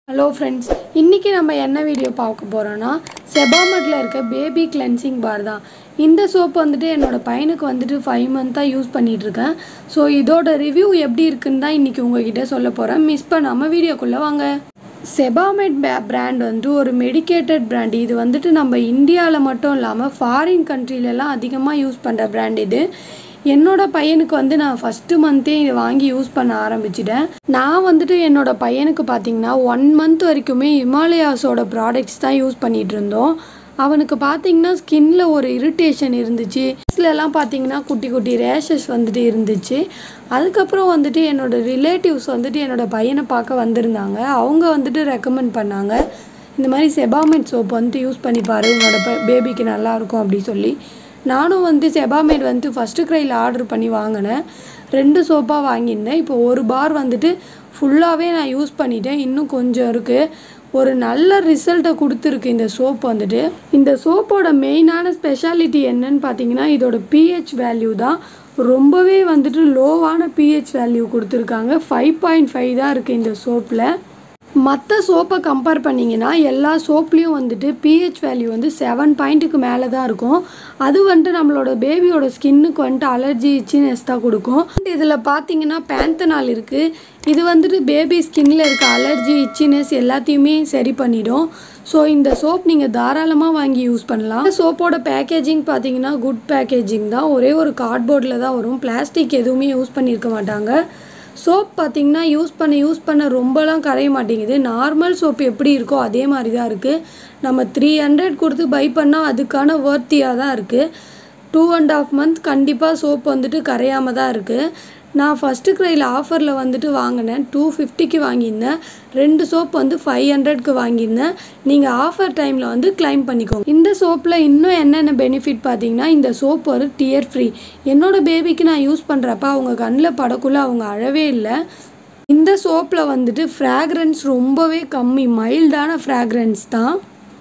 hello friends இன்றைக்கி நம்ம என்ன வீடியோ பார்க்க போகிறோன்னா செபாமெட்டில் இருக்க பேபி கிளென்சிங் பார் தான் இந்த சோப் வந்துட்டு என்னோடய பையனுக்கு வந்துட்டு ஃபைவ் மந்த்தாக யூஸ் பண்ணிகிட்ருக்கேன் ஸோ இதோட ரிவ்யூ எப்படி இருக்குன்னு தான் இன்றைக்கி உங்ககிட்ட சொல்ல போகிறேன் மிஸ் பண்ணாமல் வீடியோக்குள்ளே வாங்க செபாமெட் பே பிராண்ட் வந்துட்டு ஒரு மெடிக்கேட்டட் பிராண்ட் இது வந்துட்டு நம்ம இந்தியாவில் மட்டும் இல்லாமல் ஃபாரின் கண்ட்ரிலலாம் அதிகமாக யூஸ் பண்ணுற பிராண்ட் இது என்னோட பையனுக்கு வந்து நான் ஃபஸ்ட்டு மந்த்தே இதை வாங்கி யூஸ் பண்ண ஆரம்பிச்சிட்டேன் நான் வந்துட்டு என்னோட பையனுக்கு பார்த்தீங்கன்னா ஒன் மந்த் வரைக்குமே ஹிமாலயாஸோட ப்ராடக்ட்ஸ் தான் யூஸ் பண்ணிகிட்டு இருந்தோம் அவனுக்கு பார்த்தீங்கன்னா ஸ்கின்ல ஒரு இரிட்டேஷன் இருந்துச்சு ஃபேஸ்லலாம் பார்த்தீங்கன்னா குட்டி குட்டி ரேஷஸ் வந்துட்டு இருந்துச்சு அதுக்கப்புறம் வந்துட்டு என்னோட ரிலேட்டிவ்ஸ் வந்துட்டு என்னோட பையனை பார்க்க வந்திருந்தாங்க அவங்க வந்துட்டு ரெக்கமெண்ட் பண்ணாங்க இந்த மாதிரி செபாமெட் சோப் வந்துட்டு யூஸ் பண்ணி பாரு உன்னோட பேபிக்கு நல்லாயிருக்கும் அப்படி சொல்லி நானும் வந்து செபாமேட் வந்து ஃபஸ்ட்டு க்ரையில் ஆர்டர் பண்ணி வாங்கினேன் ரெண்டு சோப்பாக வாங்கியிருந்தேன் இப்போ ஒரு பார் வந்துட்டு ஃபுல்லாகவே நான் யூஸ் பண்ணிட்டேன் இன்னும் கொஞ்சம் இருக்குது ஒரு நல்ல ரிசல்ட்டை கொடுத்துருக்கு இந்த சோப் வந்துட்டு இந்த சோப்போட மெயினான ஸ்பெஷாலிட்டி என்னன்னு பார்த்தீங்கன்னா இதோட பிஹெச் வேல்யூ தான் ரொம்பவே வந்துட்டு லோவான பிஹெச் வேல்யூ கொடுத்துருக்காங்க ஃபைவ் பாயிண்ட் ஃபைவ் தான் இருக்குது இந்த சோப்பில் மற்ற சோப்பை கம்பேர் பண்ணிங்கன்னா எல்லா சோப்லேயும் வந்துட்டு பிஹெச் வேல்யூ வந்து செவன் பாயிண்ட்டுக்கு மேலே தான் இருக்கும் அது வந்துட்டு நம்மளோட பேபியோட ஸ்கின்னுக்கு வந்துட்டு அலர்ஜி இச்சினஸ் தான் கொடுக்கும் இதில் பார்த்தீங்கன்னா பேந்தனால் இருக்குது இது வந்துட்டு பேபி ஸ்கின்ல இருக்க அலர்ஜி இச்சினஸ் எல்லாத்தையுமே சரி பண்ணிடும் ஸோ இந்த சோப் நீங்கள் தாராளமாக வாங்கி யூஸ் பண்ணலாம் இந்த சோப்போட பேக்கேஜிங் பார்த்தீங்கன்னா குட் பேக்கேஜிங் தான் ஒரே ஒரு கார்ட்போர்டில் தான் வரும் பிளாஸ்டிக் எதுவுமே யூஸ் பண்ணியிருக்க மாட்டாங்க சோப் பார்த்திங்கன்னா யூஸ் பண்ண யூஸ் பண்ண ரொம்பலாம் கரைய மாட்டேங்குது நார்மல் சோப் எப்படி இருக்கோ அதே மாதிரி தான் இருக்குது நம்ம த்ரீ ஹண்ட்ரட் கொடுத்து பை பண்ணால் அதுக்கான வேர்த்தியாக தான் இருக்குது டூ அண்ட் ஆஃப் மந்த் கண்டிப்பாக சோப் வந்துட்டு கரையாமல் தான் இருக்குது நான் ஃபஸ்ட்டு க்ரையில் ஆஃபரில் வந்துட்டு வாங்கினேன் டூ ஃபிஃப்டிக்கு வாங்கியிருந்தேன் ரெண்டு சோப் வந்து ஃபைவ் ஹண்ட்ரட்க்கு வாங்கியிருந்தேன் நீங்கள் ஆஃபர் டைமில் வந்து கிளைம் பண்ணிக்கோங்க இந்த சோப்பில் இன்னும் என்னென்ன பெனிஃபிட் பார்த்தீங்கன்னா இந்த சோப் ஒரு டியர் ஃப்ரீ என்னோடய பேபிக்கு நான் யூஸ் பண்ணுறப்ப அவங்க கண்ணில் படக்குள்ளே அவங்க அழவே இல்லை இந்த சோப்பில் வந்துட்டு ஃப்ராக்ரன்ஸ் ரொம்பவே கம்மி மைல்டான ஃப்ராக்ரன்ஸ் தான்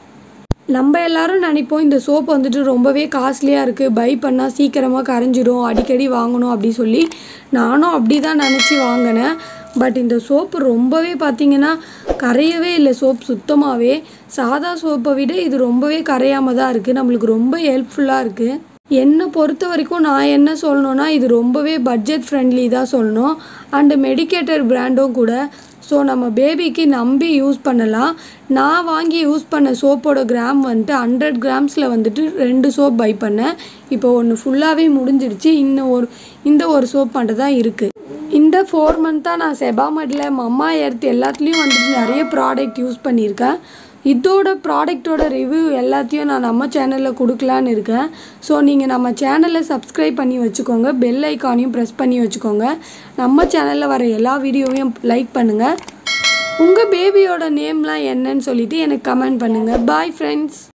நம்ம எல்லாரும் நினைப்போம் இந்த சோப் வந்துட்டு ரொம்பவே காஸ்ட்லியாக இருக்குது பை பண்ணால் சீக்கிரமாக கரைஞ்சிடும் அடிக்கடி வாங்கணும் அப்படி சொல்லி நானும் அப்படி தான் நினச்சி வாங்கினேன் பட் இந்த சோப்பு ரொம்பவே பார்த்திங்கன்னா கரையவே இல்லை சோப் சுத்தமாகவே சாதா சோப்பை விட இது ரொம்பவே கரையாமல் தான் இருக்குது நம்மளுக்கு ரொம்ப ஹெல்ப்ஃபுல்லாக இருக்குது என்னை பொறுத்த வரைக்கும் நான் என்ன சொல்லணுன்னா இது ரொம்பவே பட்ஜெட் ஃப்ரெண்ட்லி தான் சொல்லணும் அண்டு மெடிக்கேட்டர் பிராண்டும் கூட ஸோ நம்ம பேபிக்கு நம்பி யூஸ் பண்ணலாம் நான் வாங்கி யூஸ் பண்ண சோப்போட கிராம் வந்துட்டு ஹண்ட்ரட் கிராம்ஸில் வந்துட்டு ரெண்டு சோப் பை பண்ணேன் இப்போ ஒன்று ஃபுல்லாகவே முடிஞ்சிடுச்சு இன்னும் ஒரு இந்த ஒரு சோப் மட்டும் தான் இருக்குது இந்த ஃபோர் மந்த்தாக நான் செபாமட்டில் மம்மா எர்த் எல்லாத்துலேயும் வந்துட்டு நிறைய ப்ராடக்ட் யூஸ் பண்ணியிருக்கேன் இதோட ப்ராடக்டோட ரிவ்யூ எல்லாத்தையும் நான் நம்ம சேனலில் கொடுக்கலான்னு இருக்கேன் ஸோ நீங்கள் நம்ம சேனலை சப்ஸ்கிரைப் பண்ணி வச்சுக்கோங்க பெல் ஐக்கானையும் ப்ரெஸ் பண்ணி வச்சுக்கோங்க நம்ம சேனலில் வர எல்லா வீடியோவையும் லைக் பண்ணுங்கள் உங்கள் பேபியோட நேம்லாம் என்னன்னு சொல்லிவிட்டு எனக்கு கமெண்ட் பண்ணுங்கள் பாய் ஃப்ரெண்ட்ஸ்